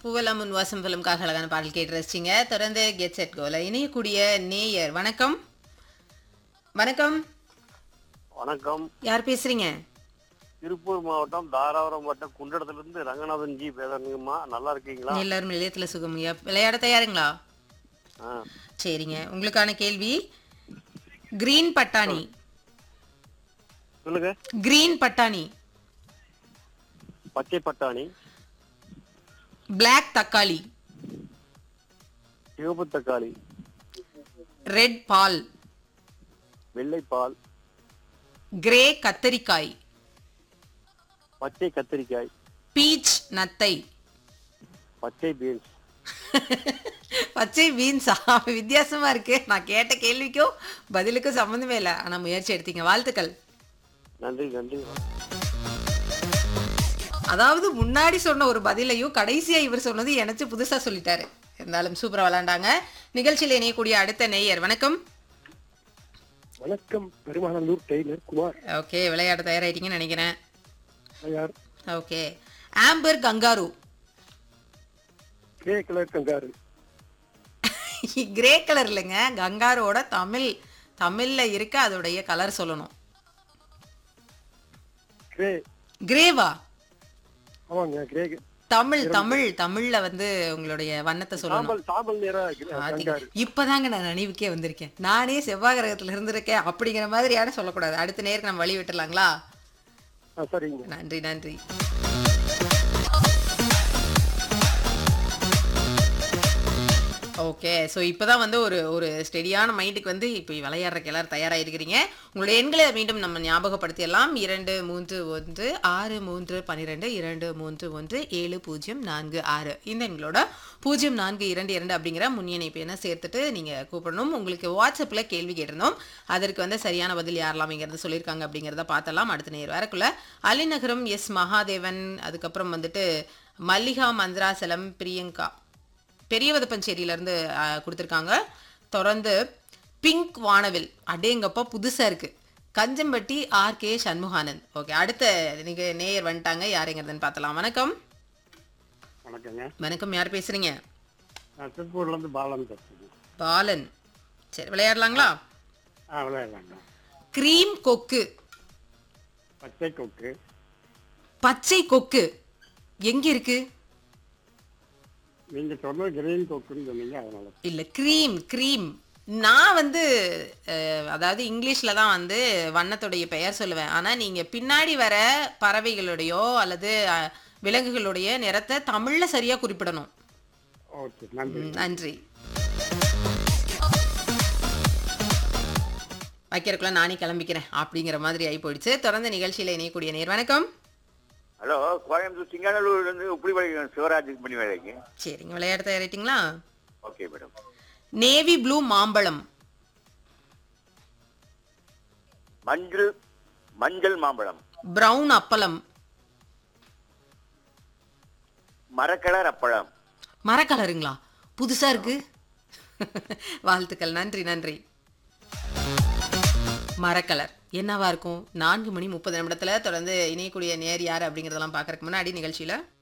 பூவலம் முன் வாசம் ஃபிலிம்காக அழகான பாடல் கேட்டு ரசிச்சிங்க தொடர்ந்து கெட் செட் கோல இணையக்கூடிய நேயர் வணக்கம் வணக்கம் வணக்கம் யார் பேசுறீங்க திருப்பூர் மாவட்டம் தாராபுரம் வட்டம் குண்டடத்துல இருந்து ரங்கநாதன் ஜி பேசுறீங்கம்மா நல்லா இருக்கீங்களா எல்லாரும் நிலையத்தில் சுகமுயா விளையாட தயாருங்களா ஆ, சரிங்க உங்களுக்கான கேள்வி கிரீன் பட்டாணி சொல்லுங்க கிரீன் பட்டாணி பச்சை பட்டாணி பிளாக் தக்காளி சிவப்பு தக்காளி ரெட் பால் வெள்ளைப்பால் கிரே கத்தரிக்காய் பச்சை கத்திரிக்காய் பீச் நத்தை பச்சை பீன்ஸ் பச்சை பீன்ஸா வித்தியாசமா இருக்கு நான் கேட்ட கேள்விக்கும் பதிலுக்கும் சம்மந்தமே இல்லை ஆனா முயற்சி எடுத்தீங்க வாழ்த்துக்கள் நன்றி நன்றி அதாவது முன்னாடி சொன்ன ஒரு பதிலையும் கடைசியா இவர் சொன்னது எனக்கு புதுசா சொல்லிட்டாரு இருந்தாலும் சூப்பரா விளையாண்டாங்க நிகழ்ச்சியில் இணையக்கூடிய அடுத்த நேயர் வணக்கம் வணக்கம் பெருமானந்தூர் டெய்லர் குமார் ஓகே விளையாட தயாராயிட்டீங்கன்னு நினைக்கிறேன் யார் ஓகே ஆம்பர் கங்காரு கே கலர் கங்காரு கிரே கலர் இல்லைங்க கங்காரோட தமிழ் தமிழ்ல இருக்க அதோடைய கலர் சொல்லணும் கிரே கிரேவா ஆமாங்க கிரே தமிழ் தமிழ் தமிழ்ல வந்து உங்களுடைய வண்ணத்தை சொல்லணும் சாம்பல் சாம்பல் நிற பாத்தீங்க. இப்பதாங்க நான் நினைவுக்கே வந்திருக்கேன் நானே செவ்வாய் கிரகத்துல இருந்திருக்கேன் அப்படிங்கிற மாதிரியான சொல்லக்கூடாது அடுத்த நேருக்கு நம்ம வழி விட்டுலாங்களா சரிங்க நன்றி நன்றி ஓகே ஸோ இப்போதான் வந்து ஒரு ஒரு ஸ்டெடியான மைண்டுக்கு வந்து இப்போ விளையாடுறக்கு எல்லாரும் தயாராகிருக்கிறீங்க உங்களுடைய எண்களை மீண்டும் நம்ம ஞாபகப்படுத்திடலாம் இரண்டு மூன்று ஒன்று ஆறு மூன்று பன்னிரெண்டு இரண்டு மூன்று ஒன்று ஏழு பூஜ்ஜியம் நான்கு ஆறு இந்த எண்களோட பூஜ்ஜியம் நான்கு இரண்டு இரண்டு அப்படிங்கிற முன்னிணைப்பு என சேர்த்துட்டு நீங்கள் கூப்பிடணும் உங்களுக்கு வாட்ஸ்அப்பில் கேள்வி கேட்டிருந்தோம் அதற்கு வந்து சரியான பதில் யாரெல்லாம்ங்கிறது சொல்லியிருக்காங்க அப்படிங்கிறத பார்த்தலாம் அடுத்த நேர் வரக்குள்ள அலிநகரம் எஸ் மகாதேவன் அதுக்கப்புறம் வந்துட்டு மல்லிகா மந்திராசலம் பிரியங்கா பெரியவதப்பஞ்சேரியிலேருந்து கொடுத்துருக்காங்க தொடர்ந்து பிங்க் வானவில் அடேங்கப்பா புதுசாக இருக்குது Kanjampatti R K Shanmuganand okay அடுத்த நீங்கள் நேயர் வந்துட்டாங்க யாருங்கிறதுன்னு பார்த்தலாம் வணக்கம் வணக்கங்க வணக்கம் யார் பேசுகிறீங்க நான் திருப்பூர்ல இருந்து பாலன் பேசுறேன் பாலன் சரி விளையாடலாங்களா ஆ விளையாடலாங்க க்ரீம் கொக்கு பச்சை கொக்கு பச்சை கொக்கு எங்கே இருக்கு நீங்க சொன்னது கிரீன் கொக்குன்னு சொன்னீங்க அதனால இல்லை க்ரீம் க்ரீம் நான் வந்து அஹ், அதாவது இங்கிலீஷில் தான் வந்து வண்ணத்துடைய பெயர் சொல்லுவேன் ஆனால் நீங்கள் பின்னாடி வர பறவைகளுடையோ அல்லது அஹ், விலங்குகளுடைய நிறத்தை தமிழில் சரியாக குறிப்பிடணும் ஓகே நன்றி ம், நன்றி வைக்கிறதுக்குள்ள நானே கிளம்பிக்கிறேன் அப்படிங்கிற மாதிரி ஆகி போயிடுச்சு தொடர்ந்து நிகழ்ச்சியில் இணையக்கூடிய நேர் வணக்கம் ஹலோ கோயம்புத்தூர் சிங்கானூர்லேருந்து உப்படி படிக்கிறேன் சிவராஜ் பண்ணி வேலைக்கு சரிங்க விளையாட தயாரிட்டிங்களா ஓகே மேடம் நேவி ப்ளூ மாம்பழம் மஞ்சள் மஞ்சள் மாம்பழம் பிரவுன் அப்பளம் மரக்கலர் அப்பழம் மரக்கலருங்களா புதுசா இருக்கு வாழ்த்துக்கள் நன்றி நன்றி மரக்கலர் என்னவா இருக்கும் நான்கு மணி முப்பது நிமிடத்துல தொடர்ந்து இணையக்கூடிய நேர் யார் அப்படிங்கறதெல்லாம் பார்க்கறதுக்கு முன்னாடி நிகழ்ச்சியில